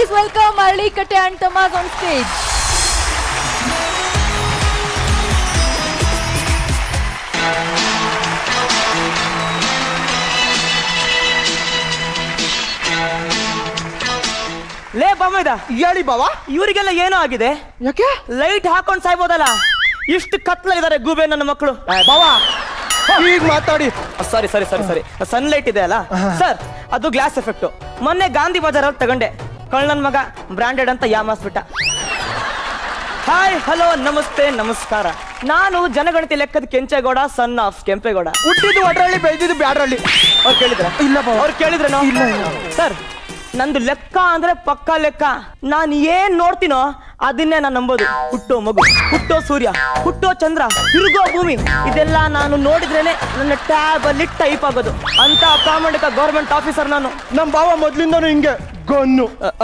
Please welcome Arli Kate and Tamag on stage. ಲೇ ಬಾಮೈದ ಹೇಳಿ ಬಾವ ಇವರಿಗೆಲ್ಲ ಏನೋ ಆಗಿದೆ ಯಾಕೆ ಲೈಟ್ ಹಾಕೊಂಡು ಸಾಯ್ಬೋದಲ್ಲ ಇಷ್ಟು ಕತ್ಲಾಗಿದ್ದಾರೆ ಗೂಬೆ ನನ್ನ ಮಕ್ಕಳು ಬಾವ ಈಗ ಮಾತಾಡಿ ಸಾರಿ ಸಾರಿ ಸಾರಿ ಸಾರಿ ಸನ್ಲೈಟ್ ಇದೆ ಅಲ್ಲ ಸರ್ ಅದು ಗ್ಲಾಸ್ ಎಫೆಕ್ಟ್ ಮೊನ್ನೆ ಗಾಂಧಿ ಬಜಾರಲ್ಲಿ ತಗೊಂಡೆ ಕಳ್ಳನ್ ಮಗ ಬ್ರಾಂಡೆಡ್ ಅಂತ ಯಾಮಾಸ್ಬಿಟ್ಟ ಹಾಯ್ ಹಲೋ ನಮಸ್ತೆ ನಮಸ್ಕಾರ ನಾನು ಜನಗಣತಿ ಲೆಕ್ಕದ ಕೆಂಚೇಗೌಡ ಸನ್ ಆಫ್ ಕೆಂಪೇಗೌಡ ಹುಟ್ಟಿದ್ದು ಒಡ್ರಳ್ಳಿ ಬೆಳೆದಿದ್ದು ಬ್ಯಾಡ್ರಳ್ಳಿ ಅವ್ರು ಕೇಳಿದ್ರ ಇಲ್ಲ ಬಾವ. ಅವ್ರು ಕೇಳಿದ್ರೇನೋ ಇಲ್ಲ, ಇಲ್ಲ. ಸರ್ ನಂದು ಲೆಕ್ಕ ಅಂದ್ರೆ ಪಕ್ಕಾ ಲೆಕ್ಕ ನಾನು ಏನ್ ನೋಡ್ತೀನೋ ಅದನ್ನೇ ನಾನು ನಂಬೋದು ಹುಟ್ಟೋ ಮಗು ಹುಟ್ಟೋ ಸೂರ್ಯ ಹುಟ್ಟೋ ಚಂದ್ರ ತಿರುಗೋ ಭೂಮಿ ಇದೆಲ್ಲ ನಾನು ನೋಡಿದ್ರೇನೆ ನನ್ನ ಟ್ಯಾಬ್ ಅಲ್ಲಿ ಟೈಪ್ ಆಗೋದು ಅಂತ ಪ್ರಾಮಾಣಿಕ ಗೌರ್ಮೆಂಟ್ ಆಫೀಸರ್ ನಾನು ನಮ್ ಬಾವ ಮೊದ್ಲಿಂದನು ಹಿಂಗೆ ಗನ್ನು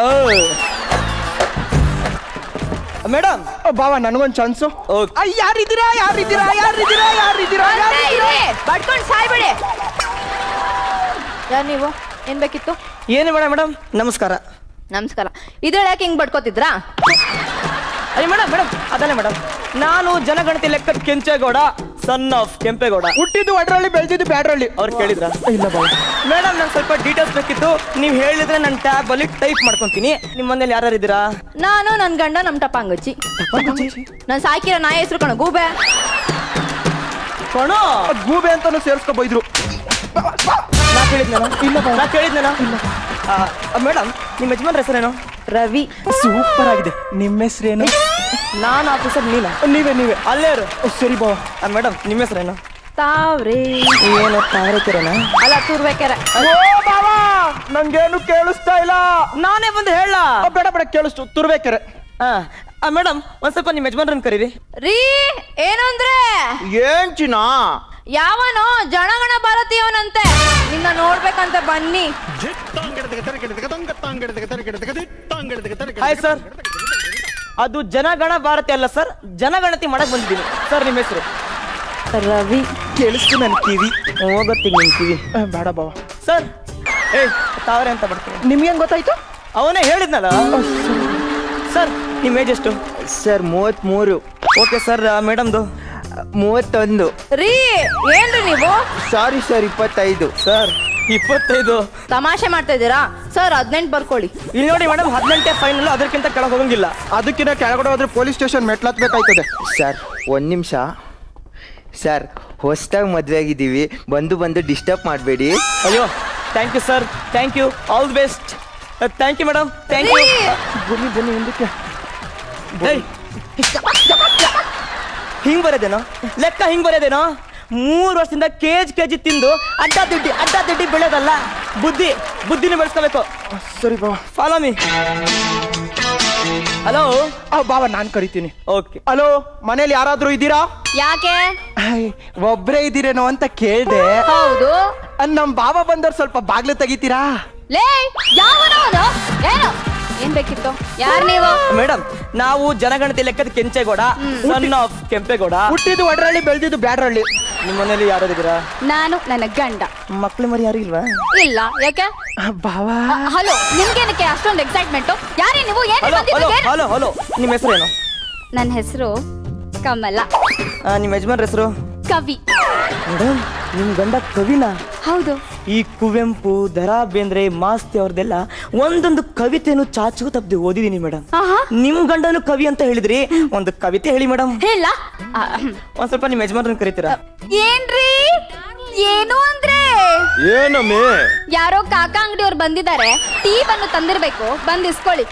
ಮೇಡಮ್ ಅ, ಬಾವ ನನಗೊಂದ್ ಚಾನ್ಸು Okay. ಯಾರಿದ್ದೀರಾ ಯಾರಿದ್ದೀರಾ ಯಾರಿದ್ದೀರಾ ಯಾರಿದ್ದೀರಾ ಯಾರಿದ್ದೀರಾ? ಬಡ್ಕೊಂಡು ಸಾಯ್ಬೇಡಿ ಯಾರು ನೀವು ಏನ್ ಬೇಕಿತ್ತು ಏನು ಬೇಡ ಮೇಡಮ್ ನಮಸ್ಕಾರ ನಮಸ್ಕಾರ ಇದ್ರಲ್ಲಿ ಯಾಕೆ ಹಿಂಗ್ ಬಡ್ಕೋತಿದ್ರಾ ಅಯ್ಯ ಮೇಡಮ್ ಮೇಡಮ್ ಅದಲ್ಲ ಮೇಡಮ್ ನಾನು ಜನಗಣತಿ ಲೆಕ್ಕದ ಕೆಂಚೇಗೌಡ ಸನ್ ಆಫ್ ಕೆಂಪೇಗೌಡ ಹುಟ್ಟಿದ್ದು ಒಡ್ರಳ್ಳಿ ಬೆಳೆದಿದ್ದು ಬ್ಯಾಡ್ರಳ್ಳಿ ಅವ್ರು ಕೇಳಿದ್ರ ಇಲ್ಲ ಬಾವ ಮೇಡಮ್ ನಂಗೆ ಸ್ವಲ್ಪ ಡೀಟೇಲ್ಸ್ ಬೇಕಿತ್ತು ನೀವು ಹೇಳಿದ್ರೆ ನನ್ನ ಟ್ಯಾಬ್ ಅಲ್ಲಿ ಟೈಪ್ ಮಾಡ್ಕೊಂತೀನಿ ನಿಮ್ಮ ಮನೇಲಿ ಯಾರು ಇದ್ದೀರಾ ನಾನು ನನ್ ಗಂಡ ನಮ್ ಟಪಾಂಗಚ್ಚಿ ನಾನ್ ಸಾಕಿರೋ ನಾಯಿ ಹೆಸರು ಕಣ ಗೂಬೆ ಕಣೋ ಅದ್ ಗೂಬೆ ಅಂತಾನು ಸೇರ್ಸ್ಕೊ ಬೈದ್ರು ನಾ ಕೇಳಿದ್ನೇನೋ ಇಲ್ಲ ನಾ ಕೇಳಿದ್ನೇನೋ ಮೇಡಮ್ ನಿಮ್ಮ ಯಜಮಾನ್ರ ಹೆಸರೇನು ರವಿ ಸೂಪರ್ ಆಗಿದೆ ನಿಮ್ಮ ಹೆಸ್ರೇನು ನಾನು ಆಫೀಸರ್ ನೀನ ನೀವೇ ನೀವೇ ಅಲ್ಲೇ ಇರು ಓ, ಸರಿ ಬಾವ ಮೇಡಮ್ ನಿಮ್ಮ ಹೆಸರೇನು ತಾವ್ರಿ ಏನು ತಾರಕಿರಣ ಅಲ್ಲ ತೂರ್ಬೇಕಾರೆ ಓ ಬಾವ ನಂಗೇನು ಕೇಳಿಸ್ತಾ ಇಲ್ಲ ನಾನೇ ಬಂದು ಹೇಳ ಅ, ಬೇಡ ಬೇಡ ಕೇಳಿಸ್ತು ತುರ್ಬೇಕರೆ ಮೇಡಮ್ ಒಂದ್ ಸ್ವಲ್ಪ ನಿಮ್ಮ ಯಜಮಾನ್ರನ್ನ ಕರೀರಿ ರೀ ಏನು ಅಂದ್ರೆ ಏನ್ ಚಿನ್ನ ಯಾವನೋ ಜನಗಣ ಭಾರತೀಯವನಂತೆ ನಿನ್ನ ನೋಡ್ಬೇಕಂತ ಬನ್ನಿ ಹಾಯ್ ಸರ್ ಅದು ಜನಗಣ ಭಾರತಿ ಅಲ್ಲ ಸರ್ ಜನಗಣತಿ ಮಾಡಕ್ ಬಂದಿದ್ದೀನಿ ಸರ್ ನಿಮ್ಮ ಹೆಸರು ರವಿ ಕೇಳಿಸ್ತು ನನ್ ಕಿವಿ ಹೋಗತ್ತೀನಿ ನಿಮ್ ಕಿವಿ ಅ, ಬೇಡ ಬಾವ ಸರ್ ಏಯ್ ತಾವರೆ ಅಂತ ಬರ್ತೀನಿ ನಿಮ್ಗೆ ಹೆಂಗ್ ಗೊತ್ತಾಯ್ತು ಅವನೇ ಹೇಳಿದ್ನಲ್ಲ ಸರ್ ನಿಮ್ಮ ಏಜ್ ಎಷ್ಟು ಸರ್ ಮೂವತ್ತ್ಮೂರು ಓಕೆ ಸರ್ ಮೇಡಮ್ದು ಮೂವತ್ತೊಂದು ರೀ ಏನ್ರಿ ನೀವು ಸಾರಿ ಸರ್ ಇಪ್ಪತ್ತೈದು ಸರ್ ಇಪ್ಪತ್ತೈದು ತಮಾಷೆ ಮಾಡ್ತಾ ಇದ್ದೀರಾ ಸರ್ ಹದಿನೆಂಟು ಬರ್ಕೊಳ್ಳಿ ಇಲ್ಲಿ ನೋಡಿ ಮೇಡಮ್ ಹದಿನೆಂಟೇ ಫೈನಲ್ ಅದಕ್ಕಿಂತ ಕೆಳಗೆ ಹೋಗಂಗಿಲ್ಲ ಅದಕ್ಕಿಂತ ಕೆಳಗಡೆ ಹೋದ್ರೆ ಪೊಲೀಸ್ ಸ್ಟೇಷನ್ ಮೆಟ್ಲತ್ಬೇಕಾಯ್ತದೆ ಸರ್ ಒಂದು ನಿಮಿಷ ಸರ್ ಹೊಸ್ದಾಗಿ ಮದುವೆ ಆಗಿದ್ದೀವಿ ಬಂದು ಬಂದು ಡಿಸ್ಟರ್ಬ್ ಮಾಡಬೇಡಿ ಅಯ್ಯೋ thank you sir thank you all the best thank you madam thank you ರೀ. ಬನ್ನಿ ಬನ್ನಿ ಮುಂದಕ್ಕೆ ಹಿಂಗ್ ಬರೋದೇನೋ ಲೆಕ್ಕ ಹಿಂಗ್ ಬರೋದೇನೋ ಮೂರು ವರ್ಷದಿಂದ ಕೇಜ್ ಕೆಜಿ ತಿಂದು ಅಡ್ಡ ದಿಡ್ಡಿ ಅಡ್ಡ ದಿಡ್ಡಿ ಬೆಳೆಯೋದಲ್ಲ ಬುದ್ಧಿ ಬುದ್ಧಿನ ಬೆಳೆಸ್ಕೋಬೇಕು ಅ, ಸರಿ ಬಾವ ಫಾಲೋ ಮೀ ಹಲೋ ಆ, ಬಾವ ನಾನ್ ಕರಿತೀನಿ ಓಕೆ ಹಲೋ ಮನೇಲಿ ಯಾರಾದ್ರೂ ಇದ್ದೀರಾ ಯಾಕೆ ಐ, ಒಬ್ರೇ ಇದ್ದೀರೇನೋ ಅಂತ ಕೇಳ್ದೆ ಹೌದು ಅದ್ ನಮ್ ಬಾಬಾ ಬಂದವ್ರು ಸ್ವಲ್ಪ ಬಾಗ್ಲು ತೆಗಿತೀರಾ ಲೇ ಯಾವನೋ ಅವನು ಏನು ಏನ್ ಬೇಕಿತ್ತು ಯಾರು ನೀವು ಮೇಡಮ್ ನಾವು ಜನಗಣತಿ ಲೆಕ್ಕದ ಕೆಂಚೇಗೌಡ ಸನ್ ಆಫ್ ಕೆಂಪೇಗೌಡ ಹುಟ್ಟಿದ್ದು ಒಡ್ರಳ್ಳಿ ಬೆಳೆದಿದ್ದು ಬ್ಯಾಡ್ರಳ್ಳಿ ನಿಮ್ಮ ಮನೇಲಿ ಯಾರು ಇದ್ದೀರಾ ನಾನು ನನ್ನ ಗಂಡ ಮಕ್ಳು ಮರಿ ಯಾರು ಇಲ್ವಾ ಇಲ್ಲ ಯಾಕೆ ಬಾವಾ ಹಲೋ ನಿಮ್ಗೇನಕ್ಕೆ ಅಷ್ಟೊಂದು ಎಕ್ಸೈಟ್ಮೆಂಟ್ ಯಾರೇ ನೀವು ಏನ್ ಹಲೋ ಹಲೋ ಬಂದಿದ್ದು ಹಲೋ ಹಲೋ ನಿಮ್ಮ ಹೆಸರೇನು ನನ್ನ ಹೆಸರು ಕಮಲ ಆ, ನಿಮ್ಮ ಯಜಮಾನ್ರ ಹೆಸರು ಕವಿ ಮೇಡಮ್ ನಿಮ್ ಗಂಡ ಕವಿನಾ ಹೌದು ಈ ಕುವೆಂಪು ದರಾ ಬೇಂದ್ರೆ ಮಾಸ್ತಿ ಅವ್ರದ್ದೆಲ್ಲ ಒಂದೊಂದು ಕವಿತೆಯನ್ನು ಚಾಚು ತಪ್ಪದೆ ಓದಿದೀನಿ ಮೇಡಮ್ ಆಹಾ. ನಿಮ್ ಗಂಡನು ಕವಿ ಅಂತ ಹೇಳಿದ್ರಿ ಒಂದು ಕವಿತೆ ಹೇಳಿ ಮೇಡಮ್ ಇಲ್ಲ ಆ, ಒಂದ್ ಸ್ವಲ್ಪ ನಿಮ್ಮ ಯಜಮಾನ್ರನ್ನ ಕರೀತೀರಾ ಏನ್ರಿ ಏನು ಅಂದ್ರೆ ಏನಮ್ಮೆ ಯಾರೋ ಕಾಕ ಅಂಗಡಿಯವ್ರು ಬಂದಿದ್ದಾರೆ ಟೀ ಬನ್ನು ತಂದಿರ್ಬೇಕು ಬಂದ್ ಇಸ್ಕೊಳ್ಳಿ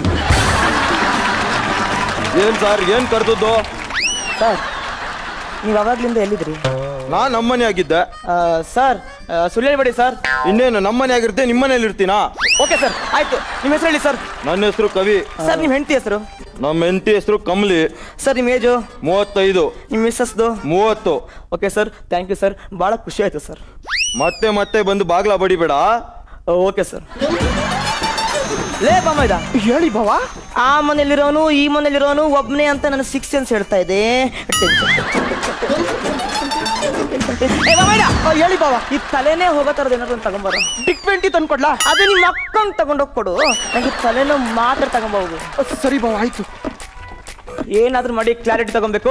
ಏನ್ ಸರ್ ಏನ್ ಕರ್ದದ್ದು ಸರ್ ನೀವು ಅವಾಗ್ಲಿಂದ ಎಲ್ಲಿದ್ರಿ ನಾನ್ ನಮ್ಮನೆ ಆಗಿದ್ದೆ ಆ, ಸರ್ ಆ, ಸುಳ್ಳು ಹೇಳ್ಬೇಡಿ ಸರ್ ಇನ್ನೇನು ನಮ್ಮನೆ ಆಗಿರುತ್ತೆ ನಿಮ್ಮನೇಲಿ ಇರ್ತೀನಾ ಓಕೆ ಸರ್ ಆಯ್ತು ನಿಮ್ಮ ಹೆಸರು ಹೇಳಿ ಸರ್ ನನ್ನ ಹೆಸರು ಕವಿ ಸರ್ ನಿಮ್ಮ ಹೆಂಡತಿ ಹೆಸರು ನಮ್ಮ ಹೆಂಡತಿ ಹೆಸರು ಕಮಲಿ ಸರ್ ನಿಮ್ಮ ಏಜು ಮೂವತ್ತೈದು ನಿಮ್ಮ ಮಿಸ್ಸಸ್ದು ಮೂವತ್ತು okay sir thank you sir ಭಾಳ ಖುಷಿ ಆಯ್ತು ಸರ್ ಮತ್ತೆ ಮತ್ತೆ ಬಂದು ಬಾಗ್ಲ ಬಡಿಬೇಡ ಓಕೆ ಸರ್ ಲೇ ಬಾಮೈದ ಹೇಳಿ ಬಾವ ಆ ಮನೇಲಿರೋನು ಈ ಮನೇಲಿರೋನು ಒಬ್ನೇ ಅಂತ ನನಗೆ ಸಿಕ್ಸ್ ಸೆನ್ಸ್ ಹೇಳ್ತಾ ಇದೆ ಏ ಬಾಮೈದ ಆ, ಹೇಳಿ ಬಾವ ಈ ತಲೆನೇ ಹೋಗೋ ಥರದ್ದು ಏನಾದ್ರು ಒಂದು ತಗೊಂಬಾರ ಟಿಕ್ ಟ್ವೆಂಟಿ ತಂದ್ಕೊಡ್ಲಾ ಅದು ನಿಮ್ಮ ಅಕ್ಕಂಗೆ ತಗೊಂಡೋಗಿ ಕೊಡು ನನಗೆ ತಲೆನೋ ಮಾತ್ರ ತಗೊಂಬೋಗು ಸರಿ ಬಾವ ಆಯ್ತು ಏನಾದ್ರೂ ಮಾಡಿ ಕ್ಲಾರಿಟಿ ತಗೊಬೇಕು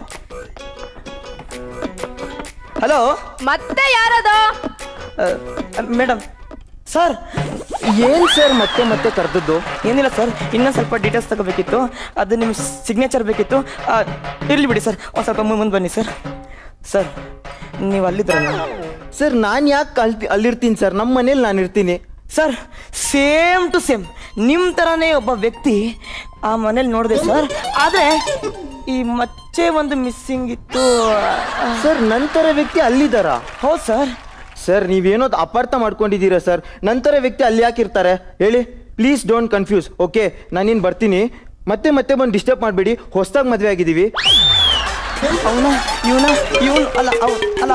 ಹಲೋ ಮತ್ತೆ ಯಾರದು ಮೇಡಮ್ ಸರ್ ಏನ್ ಸರ್ ಮತ್ತೆ ಮತ್ತೆ ಕರೆದದ್ದು ಏನಿಲ್ಲ ಸರ್ ಇನ್ನೊಂದು ಸ್ವಲ್ಪ ಡೀಟೇಲ್ಸ್ ತಗೋಬೇಕಿತ್ತು ಅದು ನಿಮ್ಮ ಸಿಗ್ನೇಚರ್ ಬೇಕಿತ್ತು ಆ, ಇರ್ಲಿ ಬಿಡಿ ಸರ್ ಒಂದು ಸ್ವಲ್ಪ ಮುಂದೆ ಬನ್ನಿ ಸರ್ ಸರ್ ನೀವು ಅಲ್ಲಿದ್ರಲ್ಲ ಸರ್ ನಾನು ಯಾಕೆ ಅಲ್ಲಿ ಅಲ್ಲಿರ್ತೀನಿ ಸರ್ ನಮ್ಮ ಮನೇಲಿ ನಾನು ಇರ್ತೀನಿ ಸರ್ ಸೇಮ್ ಟು ಸೇಮ್ ನಿಮ್ಮ ಥರನೇ ಒಬ್ಬ ವ್ಯಕ್ತಿ ಆ ಮನೇಲಿ ನೋಡಿದೆ ಸರ್ ಆದರೆ ಈ ಮಚ್ಚೆ ಒಂದು ಮಿಸ್ಸಿಂಗ್ ಇತ್ತು ಸರ್ ನಂತರ ವ್ಯಕ್ತಿ ಅಲ್ಲಿದ್ದಾರಾ ಹೌದು ಸರ್ ಸರ್ ನೀವೇನೋ ಅಪಾರ್ಥ ಮಾಡ್ಕೊಂಡಿದ್ದೀರಾ ಸರ್ ನಂತರ ವ್ಯಕ್ತಿ ಅಲ್ಲಿ ಯಾಕೆ ಇರ್ತಾರೆ ಹೇಳಿ ಪ್ಲೀಸ್ ಡೋಂಟ್ ಕನ್ಫ್ಯೂಸ್ ಓಕೆ ನಾನಿನ್ ಬರ್ತೀನಿ ಮತ್ತೆ ಮತ್ತೆ ಬಂದು ಡಿಸ್ಟರ್ಬ್ ಮಾಡಬೇಡಿ ಹೊಸ್ದಾಗಿ ಮದುವೆ ಆಗಿದ್ದೀವಿ ಅವನ ಇವನ ಇವನು ಅಲ್ಲ ಅವ್ ಅಲ್ಲ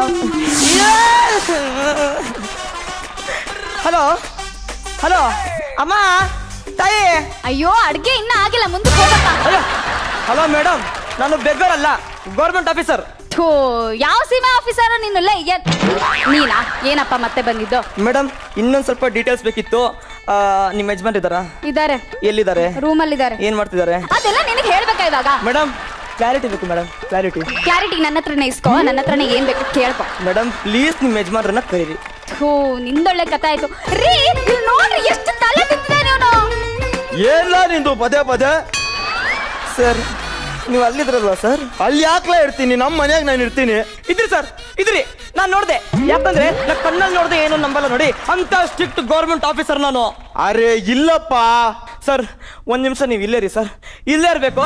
ಹಲೋ ಹಲೋ ಅಮ್ಮ ತಾಯಿ ಅಯ್ಯೋ ಅಡ್ಗೆ ಇನ್ನ ಆಗಿಲ್ಲ ಮುಂದಕ್ಕೆ ಹೋಗಪ್ಪ ಅಯ್ಯೋ ಹಲೋ ಮೇಡಮ್ ನಾನು ಬೆಗ್ಗರ್ ಅಲ್ಲ ಗೌರ್ಮೆಂಟ್ ಆಫೀಸರ್ ಥೂ ಯಾವ ಸೀಮಾ ಆಫೀಸರ್ ನೀನಲ್ಲ ನೀನಾ ಏನಪ್ಪ ಮತ್ತೆ ಬಂದಿದ್ದು ಮೇಡಮ್ ಇನ್ನೊಂದು ಸ್ವಲ್ಪ ಡೀಟೇಲ್ಸ್ ಬೇಕಿತ್ತು ಆ, ನಿಮ್ಮ ಯಜಮಾನ್ ಇದ್ದಾರಾ ಇದಾರೆ ಎಲ್ಲಿದ್ದಾರೆ ರೂಮಲ್ಲಿದ್ದಾರೆ ಏನ್ ಮಾಡ್ತಿದ್ದಾರೆ ಅದೆಲ್ಲ ನಿನಗೆ ಹೇಳ್ಬೇಕಾ ಇವಾಗ ಮೇಡಮ್ ಕ್ಲಾರಿಟಿ ಬೇಕು ಮೇಡಮ್ ಕ್ಲಾರಿಟಿ ಕ್ಲಾರಿಟಿ ನನ್ನ ಹತ್ರನೇ ಇಸ್ಕೋ ನನ್ನ ಹತ್ರನೇ ಏನ್ ಬೇಕು ಕೇಳ್ಕೊ ಮೇಡಮ್ ಪ್ಲೀಸ್ ನಿಮ್ಮ ಯಜಮಾನ್ರನ್ನ ಕರೀರಿ ಥೂ ನಿಂದೊಳ್ಳೆ ಕಥೆ ಆಯ್ತು ರೀ ಇಲ್ಲಿ ನೋಡ್ರಿ ಎಷ್ಟು ತಲೆ ತಿಂತಿದ್ದಾನೆ ಅವನು ಏನ್ಲ ನಿಂದು ಪದೇ ಪದೇ ಸರ್ ನೀವು ಅಲ್ಲಿದ್ರಲ್ವಾ ಸರ್ ಅಲ್ಲಿ ಯಾಕ್ಲ ಇರ್ತೀನಿ ನಮ್ಮ ಮನ್ಯಾಗ ನಾನು ಇರ್ತೀನಿ ಇದ್ರಿ ಸರ್ ಇದ್ರಿ ನಾನು ನೋಡ್ದೆ ಯಾಕಂದ್ರೆ ನಾ ಕಣ್ಣಲ್ಲಿ ನೋಡ್ದೆ ಏನು ನಂಬಲ್ಲ ನೋಡಿ ಅಂತ ಸ್ಟ್ರಿಕ್ಟ್ ಗೌರ್ಮೆಂಟ್ ಆಫೀಸರ್ ನಾನು ಅರೆ ಇಲ್ಲಪ್ಪ ಸರ್ ಒಂದ್ ನಿಮಿಷ ನೀವು ಇಲ್ಲೇ ರೀ ಸರ್ ಇಲ್ಲೇ ಇರಬೇಕು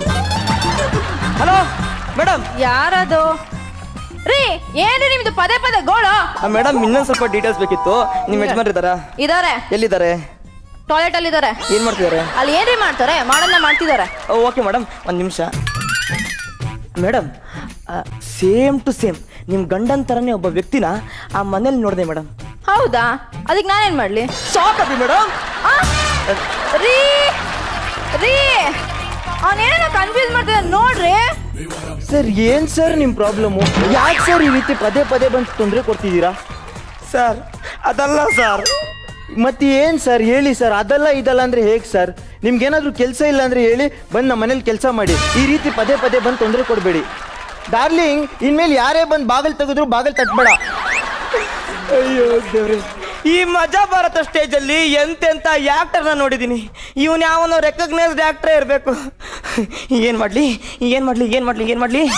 ಹಲೋ ಮೇಡಮ್ ಯಾರದು ರೀ ಏನ್ರಿ ನಿಮ್ದು ಪದೇ ಪದೇ ಗೋಳು ಮೇಡಮ್ ಇನ್ನೊಂದು ಸ್ವಲ್ಪ ಡೀಟೇಲ್ಸ್ ಬೇಕಿತ್ತು ನಿಮ್ಮ ಯಜಮಾನ್ ಇದ್ದಾರಾ ಇದಾರೆ ಎಲ್ಲಿದ್ದಾರೆ ಟಾಯ್ಲೆಟ್ ಅಲ್ಲಿ ಇದಾರೆ ಏನ್ ಮಾಡ್ತಿದ್ದಾರೆ ಅಲ್ಲಿ ಏನ್ರಿ ಮಾಡ್ತಾರೆ ಮಾಡೋದನ್ನ ಮಾಡ್ತಿದ್ದಾರೆ ಓಕೆ ಮೇಡಮ್ ಒಂದು ನಿಮಿಷ ಮೇಡಮ್ ಸೇಮ್ ಟು ಸೇಮ್ ನಿಮ್ಮ ಗಂಡನ ಥರನೇ ಒಬ್ಬ ವ್ಯಕ್ತಿನ ಆ ಮನೇಲಿ ನೋಡಿದೆ ಮೇಡಮ್ ಹೌದಾ ಅದಕ್ಕೆ ನಾನೇನ್ ಮಾಡ್ಲಿ ಸಾಕಿ ಮೇಡಮ್ ಆ? ರೀ ರೀ ಅವನೇನೋ ಕನ್ಫ್ಯೂಸ್ ಮಾಡ್ತಿದ್ದ ನೋಡ್ರಿ ಸರ್ ಏನ್ ಸರ್ ನಿಮ್ಮ ಪ್ರಾಬ್ಲಮ್ಮು ಯಾಕೆ ಸರ್ ಈ ರೀತಿ ಪದೇ ಪದೇ ಬಂದು ತೊಂದರೆ ಕೊಡ್ತಿದ್ದೀರಾ ಸರ್ ಅದಲ್ಲ ಸರ್ ಮತ್ತೆ ಏನ್ ಸರ್ ಹೇಳಿ ಸರ್ ಅದಲ್ಲ ಇದಲ್ಲ ಅಂದ್ರೆ ಹೇಗೆ ಸರ್ ನಿಮ್ಗೇನಾದ್ರೂ ಕೆಲಸ ಇಲ್ಲ ಅಂದ್ರೆ ಹೇಳಿ ಬಂದು ನಮ್ಮ ಮನೇಲಿ ಕೆಲಸ ಮಾಡಿ ಈ ರೀತಿ ಪದೇ ಪದೇ ಬಂದು ತೊಂದರೆ ಕೊಡಬೇಡಿ ಡಾರ್ಲಿಂಗ್ ಇನ್ಮೇಲೆ ಯಾರೇ ಬಂದು ಬಾಗಿಲು ತೆಗೆದ್ರು ಬಾಗಿಲು ತಟ್ಬೇಡ ಅಯ್ಯೋ ದೇವ್ರೆ ಈ ಮಜಾ ಭಾರತ ಸ್ಟೇಜಲ್ಲಿ ಎಂತೆಂಥ ಆ್ಯಕ್ಟರ್ನ ನೋಡಿದ್ದೀನಿ ಇವನು ಯಾವನೋ ರೆಕಗ್ನೈಸ್ಡ್ ಆ್ಯಕ್ಟ್ರೇ ಇರಬೇಕು ಏನು ಮಾಡಲಿ ಏನು ಮಾಡಲಿ ಏನು ಮಾಡಲಿ ಏನು ಮಾಡಲಿ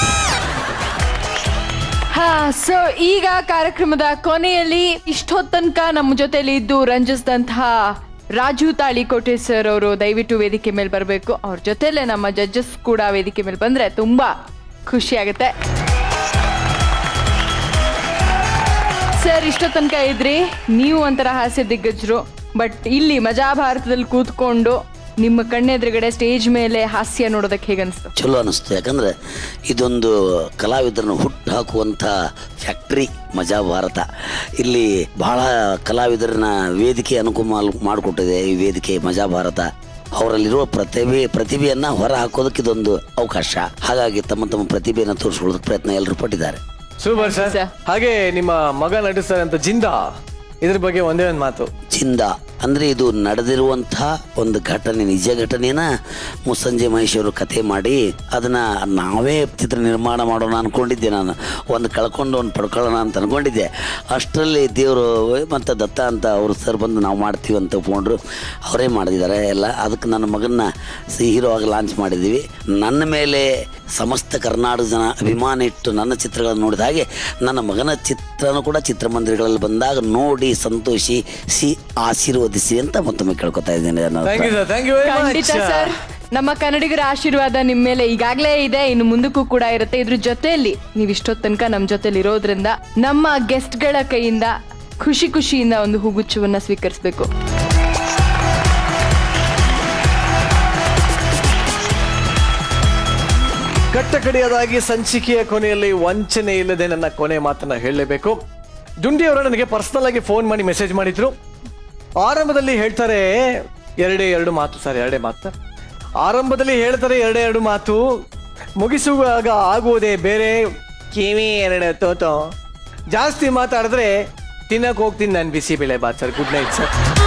ಹಾ ಸೊ ಈಗ ಕಾರ್ಯಕ್ರಮದ ಕೊನೆಯಲ್ಲಿ ಇಷ್ಟೊತ್ತು ತನಕ ನಮ್ಮ ಜೊತೆಲಿ ಇದ್ದು ರಂಜಿಸಿದಂತಹ ರಾಜು ತಾಳಿಕೋಟೆ ಸರ್ ಅವರು ದಯವಿಟ್ಟು ವೇದಿಕೆ ಮೇಲೆ ಬರಬೇಕು ಅವ್ರ ಜೊತೆಲೆ ನಮ್ಮ ಜಡ್ಜಸ್ ಕೂಡ ವೇದಿಕೆ ಮೇಲೆ ಬಂದ್ರೆ ತುಂಬಾ ಖುಷಿ ಆಗುತ್ತೆ ಸರ್ ಇಷ್ಟೋ ತನಕ ಇದ್ರಿ ನೀವು ಒಂಥರ ಹಾಸ್ಯ ದಿಗ್ಗಜರು ಬಟ್ ಇಲ್ಲಿ ಮಜಾ ಭಾರತದಲ್ಲಿ ಕೂತ್ಕೊಂಡು ನಿಮ್ಮ ಕಣ್ಣೆದುರುಗಡೆ ಸ್ಟೇಜ್ ಮೇಲೆ ಹಾಸ್ಯ ನೋಡೋದಕ್ಕೆ ಹೇಗನ್ಸ್ತು ಚಲೋ ಅನಿಸ್ತು ಯಾಕಂದ್ರೆ ಇದೊಂದು ಕಲಾವಿದರನ್ನು ಹುಟ್ಟು ಹಾಕುವಂಥ ಫ್ಯಾಕ್ಟ್ರಿ ಮಜಾ ಭಾರತ ಇಲ್ಲಿ ಬಹಳ ಕಲಾವಿದರನ್ನ ವೇದಿಕೆ ಅನುಕೂಲ ಮಾಡಿಕೊಟ್ಟಿದೆ ಈ ವೇದಿಕೆ ಮಜಾ ಭಾರತ ಅವರಲ್ಲಿರುವ ಪ್ರತಿಭೆ ಪ್ರತಿಭೆಯನ್ನ ಹೊರ ಹಾಕೋದಕ್ಕೆ ಇದೊಂದು ಅವಕಾಶ ಹಾಗಾಗಿ ತಮ್ಮ ತಮ್ಮ ಪ್ರತಿಭೆಯನ್ನು ತೋರಿಸ್ಕೊಳ್ಳೋದಕ್ಕೆ ಪ್ರಯತ್ನ ಎಲ್ಲರೂ ಪಟ್ಟಿದ್ದಾರೆ ಸೂಪರ್ ಸರ್ ಸರ್. ಹಾಗೆ ನಿಮ್ಮ ಮಗ ನಟಿಸ್ತಾರೆ ಅಂತ ಜಿಂದ ಇದ್ರ ಬಗ್ಗೆ ಒಂದೇ ಒಂದು ಮಾತು ಚಿಂದ ಅಂದ್ರೆ ಇದು ನಡೆದಿರುವಂಥ ಒಂದು ಘಟನೆ ನಿಜ ಘಟನೆನ ಮುಸ್ಸಂಜೆ ಮಹೇಶ್ವರು ಕಥೆ ಮಾಡಿ ಅದನ್ನ ನಾವೇ ಚಿತ್ರ ನಿರ್ಮಾಣ ಮಾಡೋಣ ಅನ್ಕೊಂಡಿದ್ದೆ ನಾನು ಒಂದು ಕಳ್ಕೊಂಡು ಒಂದು ಪಡ್ಕೊಳ್ಳೋಣ ಅಂತ ಅನ್ಕೊಂಡಿದ್ದೆ ಅಷ್ಟರಲ್ಲಿ ದೇವರು ಮತ್ತು ದತ್ತ ಅಂತ ಅವರು ಸರ್ ಬಂದು ನಾವು ಮಾಡ್ತೀವಿ ಅಂತ ಒಪ್ಕೊಂಡ್ರು ಅವರೇ ಮಾಡಿದ್ದಾರೆ ಎಲ್ಲ ಅದಕ್ಕೆ ನನ್ನ ಮಗನ್ನ ಹೀರೋ ಆಗಿ ಲಾಂಚ್ ಮಾಡಿದ್ದೀವಿ ನನ್ನ ಮೇಲೆ ಸಮಸ್ತ ಕರ್ನಾಟಕ ಜನ ಅಭಿಮಾನ ಇಟ್ಟು ನನ್ನ ಚಿತ್ರಗಳನ್ನು ನೋಡಿದ ಹಾಗೆ ನನ್ನ ಮಗನ ಚಿತ್ರನೂ ಕೂಡ ಚಿತ್ರಮಂದಿರಗಳಲ್ಲಿ ಬಂದಾಗ ನೋಡಿ ಸಂತೋಷಿ ಸಿ ಆಶೀರ್ವದಿಸಿ ಅಂತ ಮತ್ತೊಮ್ಮೆ ಕೇಳ್ಕೊತಾ ಇದ್ದೇನೆ ನನ್ನ thank you sir thank you very ಖಂಡಿತ ಮಚ್ ಸರ್ ನಮ್ಮ ಕನ್ನಡಿಗರ ಆಶೀರ್ವಾದ ನಿಮ್ಮ ಮೇಲೆ ಈಗಾಗಲೇ ಇದೆ ಇನ್ನು ಮುಂದಕ್ಕೂ ಕೂಡ ಇರುತ್ತೆ ಇದ್ರ ಜೊತೆಯಲ್ಲಿ ನೀವು ಇಷ್ಟೊತ್ತು ತನಕ ನಮ್ಮ ಜೊತೆಲಿ ಇರೋದ್ರಿಂದ ನಮ್ಮ ಗೆಸ್ಟ್ಗಳ ಕೈಯಿಂದ ಖುಷಿ ಖುಷಿಯಿಂದ ಒಂದು ಹೂಗುಚ್ಛವನ್ನ ಸ್ವೀಕರಿಸಬೇಕು ಕಟ್ಟಕಡೆಯದಾಗಿ ಸಂಚಿಕೆಯ ಕೊನೆಯಲ್ಲಿ ವಂಚನೆ ಇಲ್ಲದೆ ನನ್ನ ಕೊನೆ ಮಾತನ್ನ ಹೇಳಲೇಬೇಕು ಡುಂಡಿ ಅವರು ನನಗೆ ಪರ್ಸನಲ್ ಆಗಿ ಫೋನ್ ಮಾಡಿ ಮೆಸೇಜ್ ಮಾಡಿದ್ರು ಆರಂಭದಲ್ಲಿ ಹೇಳ್ತಾರೆ ಎರಡೇ ಎರಡು ಮಾತು ಸರ್ ಎರಡೇ ಮಾತು ಸರ್ ಆರಂಭದಲ್ಲಿ ಹೇಳ್ತಾರೆ ಎರಡೇ ಎರಡು ಮಾತು ಮುಗಿಸುವಾಗ ಆಗುವುದೇ ಬೇರೆ ಕಿವಿ ಎರಡು ತೋತೋ ಜಾಸ್ತಿ ಮಾತಾಡಿದ್ರೆ ತಿನ್ನಕ್ ಹೋಗ್ತೀನಿ ನಾನು bisi bele bath sir good night sir